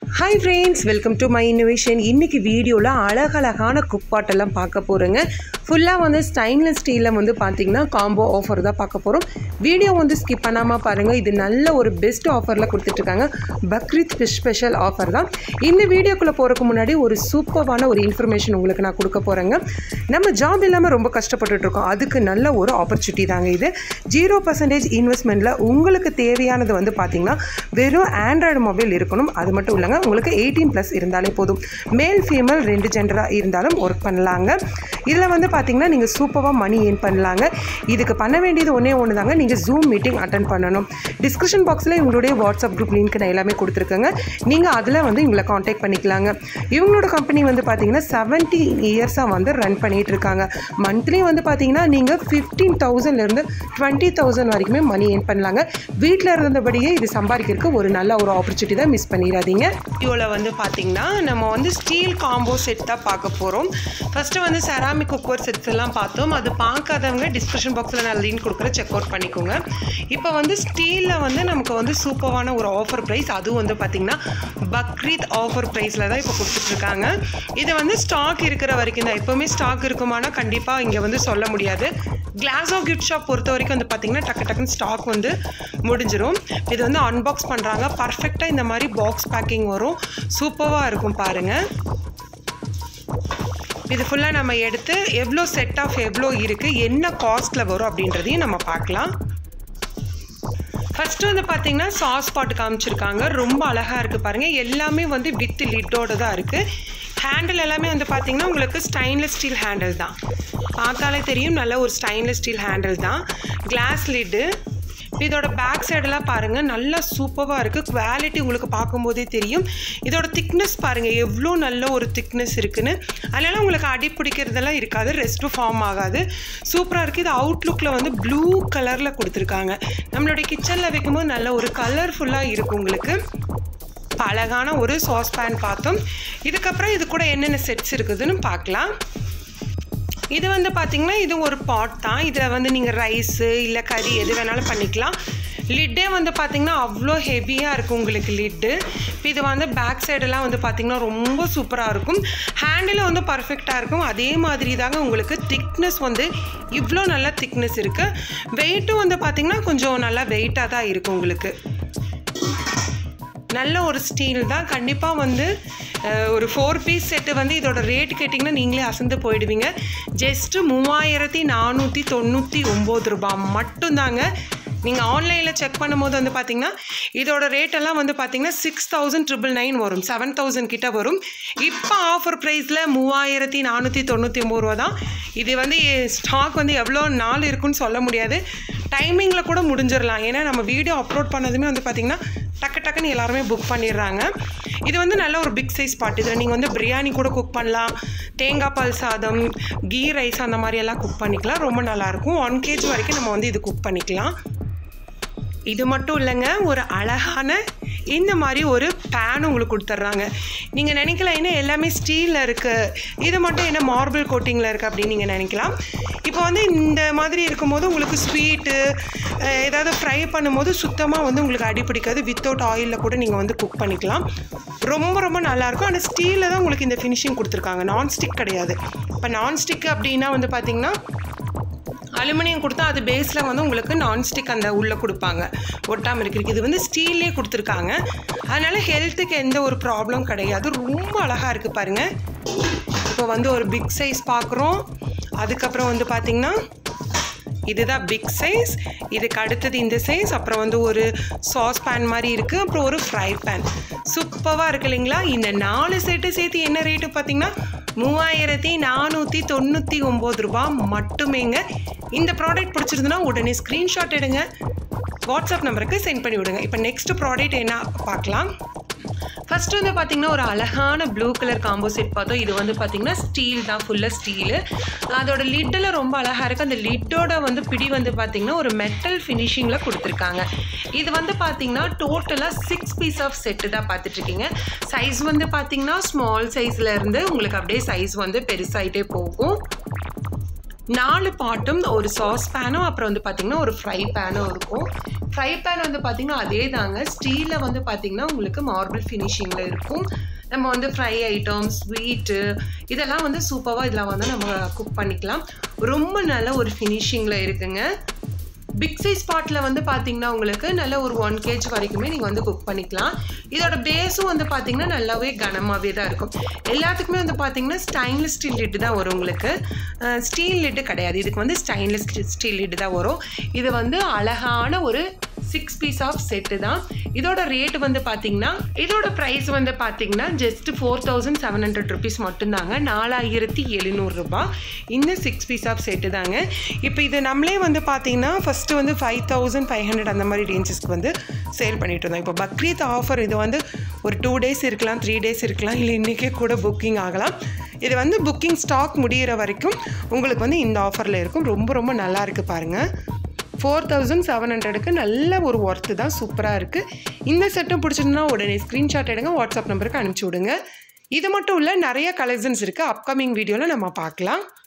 hi friends welcome to my innovation இன்றைக்கி வீடியோவில் அழகழகான குக் பாட்டெல்லாம் பார்க்க போகிறேங்க ஃபுல்லாக வந்து ஸ்டைன்லெஸ் ஸ்டீலில் வந்து பார்த்திங்கன்னா காம்போ ஆஃபர் தான் பார்க்க போகிறோம் வீடியோ வந்து ஸ்கிப் பண்ணாமல் பாருங்கள் இது நல்ல ஒரு பெஸ்ட் ஆஃபரில் கொடுத்துட்ருக்காங்க பக்ரீத் ஸ்பெஷல் ஆஃபர் தான் இந்த வீடியோக்குள்ளே போகிறதுக்கு முன்னாடி ஒரு சூப்பரான ஒரு இன்ஃபர்மேஷன் உங்களுக்கு நான் கொடுக்க போகிறேங்க நம்ம ஜாப் இல்லாமல் ரொம்ப கஷ்டப்பட்டுட்ருக்கோம் அதுக்கு நல்ல ஒரு ஆப்பர்ச்சுனிட்டி தாங்க இது ஜீரோ பர்சன்டேஜ் இன்வெஸ்ட்மெண்ட்டில் உங்களுக்கு தேவையானது வந்து பார்த்திங்கன்னா வெறும் ஆண்ட்ராய்டு மொபைல் இருக்கணும் அது மட்டும் இல்லைங்க உங்களுக்கு எயிட்டீன் ப்ளஸ் இருந்தாலே போதும் மேல் ஃபீமேல் ரெண்டு ஜெண்டராக இருந்தாலும் ஒர்க் பண்ணலாங்க இதில் வந்து பார்த்தீங்கன்னா நீங்கள் சூப்பராக மணி ஏர்ன் பண்ணலாங்க இதுக்கு பண்ண வேண்டியது ஒன்றே ஒன்று தாங்க நீங்கள் ஜூம் மீட்டிங் அட்டன் பண்ணணும் டிஸ்கிரிப்ஷன் பாக்ஸில் இவங்களுடைய வாட்ஸ்அப் குரூப் லிங்க் நான் எல்லாமே கொடுத்துருக்கேங்க நீங்கள் அதில் வந்து இவங்களை காண்டாக்ட் பண்ணிக்கலாங்க இவங்களோட கம்பெனி வந்து பார்த்தீங்கன்னா செவன்ட்டி இயர்ஸாக வந்து ரன் பண்ணிகிட்டு இருக்காங்க மந்த்லி வந்து பார்த்தீங்கன்னா நீங்கள் ஃபிஃப்டீன் தௌசண்ட்லேருந்து டுவெண்ட்டி தௌசண்ட் வரைக்குமே மணி ஏர்ன் பண்ணலாங்க வீட்டில் இருந்தபடியே இது சம்பாதிக்கிறதுக்கு ஒரு நல்ல ஒரு ஆப்பர்ச்சுனிட்டி தான் மிஸ் பண்ணிடாதீங்க வீடியோவில் வந்து பார்த்தீங்கன்னா நம்ம வந்து ஸ்டீல் காம்போ செட் தான் பார்க்க போகிறோம் ஃபஸ்ட்டு வந்து செராமிக் குக்கர் செட்ஸ் எல்லாம் பார்த்தோம் அது பார்க்காதவங்க டிஸ்கிரிப்ஷன் பாக்ஸில் நான் லிங்க் கொடுக்குற செக் அவுட் பண்ணிக்கோங்க இப்போ வந்து ஸ்டீலில் வந்து நமக்கு வந்து சூப்பரான ஒரு ஆஃபர் ப்ரைஸ் அதுவும் வந்து பார்த்திங்கன்னா பக்ரீத் ஆஃபர் ப்ரைஸில் தான் இப்போ கொடுத்துட்ருக்காங்க இது வந்து ஸ்டாக் இருக்கிற வரைக்கும் தான் எப்போவுமே ஸ்டாக் இருக்குமானா கண்டிப்பாக இங்கே வந்து சொல்ல முடியாது கிளாஸ் ஆஃப் கிஃப்ட் ஷாப் பொறுத்த வரைக்கும் வந்து பார்த்திங்கன்னா டக்கு டக்குன்னு ஸ்டாக் வந்து முடிஞ்சிடும் இது வந்து அன்பாக்ஸ் பண்ணுறாங்க பர்ஃபெக்டாக இந்த மாதிரி பாக்ஸ் பேக்கிங் வரும் சூப்பராக இருக்கும் பாருங்கள் இது ஃபுல்லாக நம்ம எடுத்து எவ்வளோ செட் ஆஃப் எவ்வளோ இருக்குது என்ன காஸ்ட்டில் வரும் அப்படின்றதையும் நம்ம பார்க்கலாம் ஃபஸ்ட்டு வந்து பார்த்தீங்கன்னா சாஸ் பாட்டு காமிச்சிருக்காங்க ரொம்ப அழகாக இருக்குது பாருங்கள் எல்லாமே வந்து வித் லிட்டோடு தான் இருக்குது ஹேண்டில் எல்லாமே வந்து பார்த்தீங்கன்னா உங்களுக்கு ஸ்டைன்லெஸ் ஸ்டீல் ஹேண்டில் தான் பார்த்தாலே தெரியும் நல்ல ஒரு ஸ்டைன்லெஸ் ஸ்டீல் ஹேண்டில் தான் கிளாஸ் லிட்டு இதோட பேக் சைடெல்லாம் பாருங்கள் நல்லா சூப்பராக இருக்குது குவாலிட்டி உங்களுக்கு பார்க்கும்போதே தெரியும் இதோட திக்னஸ் பாருங்கள் எவ்வளோ நல்ல ஒரு திக்னஸ் இருக்குன்னு அதனால உங்களுக்கு அடி பிடிக்கிறதெல்லாம் இருக்காது ரெஸ்ட்டும் ஃபார்ம் ஆகாது சூப்பராக இருக்குது இது அவுட்லுக்கில் வந்து ப்ளூ கலரில் கொடுத்துருக்காங்க நம்மளுடைய கிச்சனில் வைக்கும்போது நல்ல ஒரு கலர்ஃபுல்லாக இருக்கும் உங்களுக்கு அழகான ஒரு சாஸ் பேன் பார்த்தோம் இதுக்கப்புறம் இது கூட என்னென்ன செட்ஸ் இருக்குதுன்னு பார்க்கலாம் இது வந்து பார்த்திங்கன்னா இது ஒரு பாட் தான் இதில் வந்து நீங்கள் ரைஸு இல்லை கறி எது வேணாலும் பண்ணிக்கலாம் லிட்டே வந்து பார்த்திங்கன்னா அவ்வளோ ஹெவியாக இருக்கும் உங்களுக்கு லிட்டு இப்போ இது வந்து பேக் சைடெல்லாம் வந்து பார்த்திங்கன்னா ரொம்ப சூப்பராக இருக்கும் ஹேண்டில் வந்து பர்ஃபெக்டாக இருக்கும் அதே மாதிரி தாங்க உங்களுக்கு திக்னஸ் வந்து இவ்வளோ நல்ல திக்னஸ் இருக்குது வெயிட்டும் வந்து பார்த்திங்கன்னா கொஞ்சம் நல்லா வெயிட்டாக தான் இருக்கும் உங்களுக்கு நல்ல ஒரு ஸ்டீல் தான் கண்டிப்பாக வந்து ஒரு ஃபோர் பீஸ் செட்டு வந்து இதோட ரேட் கேட்டிங்கன்னா நீங்களே அசந்து போயிடுவீங்க ஜஸ்ட்டு மூவாயிரத்தி நானூற்றி தொண்ணூற்றி ஒம்பது ரூபாய் மட்டும்தாங்க நீங்கள் ஆன்லைனில் செக் பண்ணும்போது வந்து பார்த்தீங்கன்னா இதோட ரேட்டெல்லாம் வந்து பார்த்தீங்கன்னா சிக்ஸ் தௌசண்ட் ட்ரிபிள் நைன் வரும் செவன் தௌசண்ட் கிட்ட வரும் இப்போ ஆஃபர் ப்ரைஸில் மூவாயிரத்தி நானூற்றி தொண்ணூற்றி ஒம்பது ரூபா தான் இது வந்து ஸ்டாக் வந்து எவ்வளோ நாள் இருக்குன்னு சொல்ல முடியாது டைமிங்கில் கூட முடிஞ்சிடலாம் ஏன்னா நம்ம வீடியோ அப்லோட் பண்ணதுமே வந்து பார்த்திங்கன்னா டக்கு டக்குன்னு எல்லாருமே புக் பண்ணிடுறாங்க இது வந்து நல்ல ஒரு பிக் சைஸ் பாட் இதில் நீங்கள் வந்து பிரியாணி கூட குக் பண்ணலாம் தேங்காய் பால் சாதம் கீ ரைஸ் அந்த மாதிரி எல்லாம் குக் பண்ணிக்கலாம் ரொம்ப நல்லாயிருக்கும் ஒன் கேஜி வரைக்கும் நம்ம வந்து இது குக் பண்ணிக்கலாம் இது மட்டும் இல்லைங்க ஒரு அழகான இந்த மாதிரி ஒரு பேன் உங்களுக்கு கொடுத்துட்றாங்க நீங்கள் நினைக்கலாம் என்ன எல்லாமே ஸ்டீலில் இருக்குது இது மட்டும் என்ன மார்பிள் கோட்டிங்கில் இருக்குது அப்படின்னு நீங்கள் நினைக்கலாம் இப்போ வந்து இந்த மாதிரி இருக்கும்போது உங்களுக்கு ஸ்வீட்டு ஏதாவது ஃப்ரை பண்ணும்போது சுத்தமாக வந்து உங்களுக்கு அடிப்பிடிக்காது வித்தவுட் ஆயிலில் கூட நீங்கள் வந்து குக் பண்ணிக்கலாம் ரொம்ப ரொம்ப நல்லாயிருக்கும் ஆனால் ஸ்டீலில் தான் உங்களுக்கு இந்த ஃபினிஷிங் கொடுத்துருக்காங்க நான்ஸ்டிக் கிடையாது இப்போ நான்ஸ்டிக் அப்படின்னா வந்து பார்த்திங்கன்னா அலுமினியம் கொடுத்தா அது பேஸில் வந்து உங்களுக்கு நான்ஸ்டிக் அந்த உள்ளே கொடுப்பாங்க ஒட்டாமல் இருக்கிறதுக்கு இது வந்து ஸ்டீல்லே கொடுத்துருக்காங்க அதனால் ஹெல்த்துக்கு எந்த ஒரு ப்ராப்ளம் கிடையாது ரொம்ப அழகாக இருக்குது பாருங்கள் இப்போ வந்து ஒரு பிக் சைஸ் பார்க்குறோம் அதுக்கப்புறம் வந்து பார்த்திங்கன்னா இதுதான் பிக் சைஸ் இதுக்கு அடுத்தது இந்த சைஸ் அப்புறம் வந்து ஒரு சாஸ் பேன் மாதிரி இருக்குது அப்புறம் ஒரு ஃப்ரை பேன் சூப்பராக இருக்குது இல்லைங்களா இந்த நாலு செட்டு சேர்த்து என்ன ரேட்டு பார்த்தீங்கன்னா மூவாயிரத்தி நானூற்றி தொண்ணூற்றி ஒம்பது ரூபா மட்டுமேங்க இந்த ப்ராடக்ட் பிடிச்சிருந்துன்னா உடனே ஸ்க்ரீன்ஷாட் எடுங்க வாட்ஸ்அப் நம்பருக்கு சென்ட் பண்ணி விடுங்க இப்போ நெக்ஸ்ட் ப்ராடக்ட் என்ன பார்க்கலாம் ஃபஸ்ட்டு வந்து பார்த்திங்கன்னா ஒரு அழகான ப்ளூ கலர் காம்போ செட் பார்த்தோம் இது வந்து பார்த்திங்கன்னா ஸ்டீல் தான் ஃபுல்லாக ஸ்டீலு அதோட லிட்டில் ரொம்ப அழகாக இருக்குது அந்த லிட்டோட வந்து பிடி வந்து பார்த்திங்கன்னா ஒரு மெட்டல் ஃபினிஷிங்கில் கொடுத்துருக்காங்க இது வந்து பார்த்திங்கன்னா டோட்டலாக சிக்ஸ் பீஸ் ஆஃப் செட்டு தான் பார்த்துட்ருக்கீங்க சைஸ் வந்து பார்த்திங்கன்னா ஸ்மால் சைஸில் இருந்து உங்களுக்கு அப்படியே சைஸ் வந்து பெருசாகிட்டே போகும் நாலு பாட்டும் ஒரு சாஸ் பேனும் அப்புறம் வந்து பார்த்திங்கன்னா ஒரு ஃப்ரை பேனும் இருக்கும் ஃப்ரை பேன் வந்து பார்த்திங்கன்னா அதே தாங்க ஸ்டீலில் வந்து பார்த்திங்கன்னா உங்களுக்கு மார்பிள் ஃபினிஷிங்கில் இருக்கும் நம்ம வந்து ஃப்ரை ஐட்டம் ஸ்வீட்டு இதெல்லாம் வந்து சூப்பராக இதில் வந்து நம்ம குக் பண்ணிக்கலாம் ரொம்ப நல்ல ஒரு ஃபினிஷிங்கில் இருக்குங்க பிக் சைஸ் பாட்டில் வந்து பார்த்தீங்கன்னா உங்களுக்கு நல்ல ஒரு ஒன் கேஜ் வரைக்குமே நீங்கள் வந்து குக் பண்ணிக்கலாம் இதோட பேஸும் வந்து பார்த்தீங்கன்னா நல்லாவே கனமாகவே தான் இருக்கும் எல்லாத்துக்குமே வந்து பார்த்தீங்கன்னா ஸ்டைன்லெஸ் ஸ்டீல் லிட்டு தான் வரும் உங்களுக்கு ஸ்டீல் லிட்டு கிடையாது இதுக்கு வந்து ஸ்டைன்லெஸ் ஸ்டீல் லிட்டு தான் வரும் இது வந்து அழகான ஒரு சிக்ஸ் பீஸ் ஆஃப் செட்டு தான் இதோட ரேட் வந்து பார்த்தீங்கன்னா இதோட ப்ரைஸ் வந்து பார்த்தீங்கன்னா just four thousand seven hundred rupees மட்டும்தாங்க நாலாயிரத்தி எழுநூறுரூபா இந்த சிக்ஸ் பீஸ் ஆஃப் செட்டு தாங்க இப்போ இது நம்மளே வந்து பார்த்தீங்கன்னா ஃபஸ்ட்டு வந்து ஃபைவ் தௌசண்ட் ஃபைவ் ஹண்ட்ரட் அந்த மாதிரி ரேஞ்சஸ்க்கு வந்து சேல் பண்ணிட்டு இருந்தோம் இப்போ பக்ரீத் ஆஃபர் இது வந்து ஒரு டூ டேஸ் இருக்கலாம் த்ரீ டேஸ் இருக்கலாம் இல்லை இன்றைக்கே கூட புக்கிங் ஆகலாம் இது வந்து புக்கிங் ஸ்டாக் முடிகிற வரைக்கும் உங்களுக்கு வந்து இந்த ஆஃபரில் இருக்கும் ரொம்ப ரொம்ப நல்லா இருக்குது பாருங்கள் ஃபோர் தௌசண்ட் செவன் ஹண்ட்ரடுக்கு நல்ல ஒரு ஒர்த்து தான் சூப்பராக இருக்குது இந்த செட்டும் பிடிச்சிருந்தா உடனே ஸ்க்ரீன்ஷாட் எடுங்க வாட்ஸ்அப் நம்பருக்கு அனுப்பிச்சி விடுங்க இது மட்டும் இல்லை நிறைய கலெக்ஷன்ஸ் இருக்குது அப்கமிங் வீடியோவில் நம்ம பார்க்கலாம்